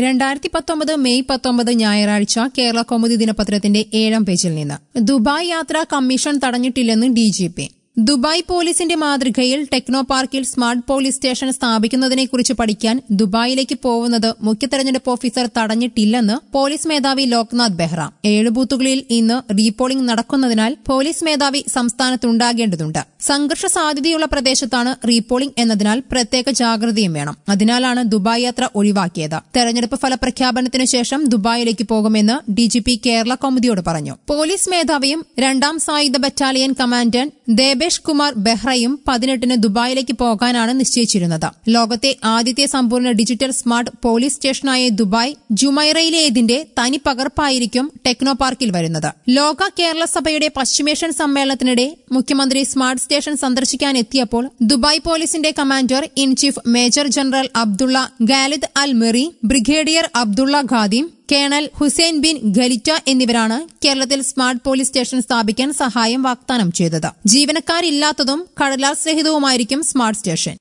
രണ്ടായിരത്തി പത്തൊമ്പത് മെയ് പത്തൊമ്പത് ഞായറാഴ്ച കേരള കൗമുദി ദിനപത്രത്തിന്റെ ഏഴാം പേജിൽ നിന്ന് ദുബായ് യാത്ര കമ്മീഷൻ തടഞ്ഞിട്ടില്ലെന്ന് ഡി ജി പി ദുബായ് പോലീസിന്റെ മാതൃകയിൽ ടെക്നോ പാർക്കിൽ സ്മാർട്ട് പോലീസ് സ്റ്റേഷൻ സ്ഥാപിക്കുന്നതിനെക്കുറിച്ച് പഠിക്കാൻ ദുബായിലേക്ക് പോകുന്നത് മുഖ്യ തെരഞ്ഞെടുപ്പ് ഓഫീസർ തടഞ്ഞിട്ടില്ലെന്ന് പോലീസ് മേധാവി ലോക്നാഥ് ബെഹ്റ ഏഴ് ബൂത്തുകളിൽ ഇന്ന് റീപോളിംഗ് നടക്കുന്നതിനാൽ പോലീസ് മേധാവി സംസ്ഥാനത്തുണ്ടാകേണ്ടതുണ്ട് സംഘർഷ സാധ്യതയുള്ള പ്രദേശത്താണ് റീപോളിംഗ് എന്നതിനാൽ പ്രത്യേക ജാഗ്രതയും വേണം അതിനാലാണ് ദുബായ് യാത്ര ഒഴിവാക്കിയത് തെരഞ്ഞെടുപ്പ് ഫലപ്രഖ്യാപനത്തിനു ശേഷം ദുബായിലേക്ക് പോകുമെന്ന് ഡിജിപി കേരള കൗമുദിയോട് പറഞ്ഞു പോലീസ് മേധാവിയും രണ്ടാം സായുധ ബറ്റാലിയൻ കമാൻഡന്റ് ദേബേഷ് കുമാർ ബെഹ്റയും പതിനെട്ടിന് ദുബായിലേക്ക് പോകാനാണ് നിശ്ചയിച്ചിരുന്നത് ലോകത്തെ ആദ്യത്തെ സമ്പൂർണ്ണ ഡിജിറ്റൽ സ്മാർട്ട് പോലീസ് സ്റ്റേഷനായ ദുബായ് ജുമൈറയിലേതിന്റെ തനി പകർപ്പായിരിക്കും ടെക്നോ പാർക്കിൽ വരുന്നത് ലോക കേരള സഭയുടെ പശ്ചിമേഷ്യൻ സമ്മേളനത്തിനിടെ മുഖ്യമന്ത്രി സ്മാർട്ട് സ്റ്റേഷൻ സന്ദർശിക്കാനെത്തിയപ്പോൾ ദുബായ് പോലീസിന്റെ commander in chief major general Abdullah Khalid Al Merri brigadier Abdullah Khadim colonel Hussain bin Khalita എന്നിവരാണ് കേരളത്തിൽ സ്മാർട്ട് പോലീസ് സ്റ്റേഷൻ സ്ഥാപിക്കാൻ സഹായം വാഗ്ദാനം ചെയ്തത് ജീവനക്കാരില്ലാത്തതും കടലാസ് രഹിതവുമായിരിക്കും സ്മാർട്ട് സ്റ്റേഷൻ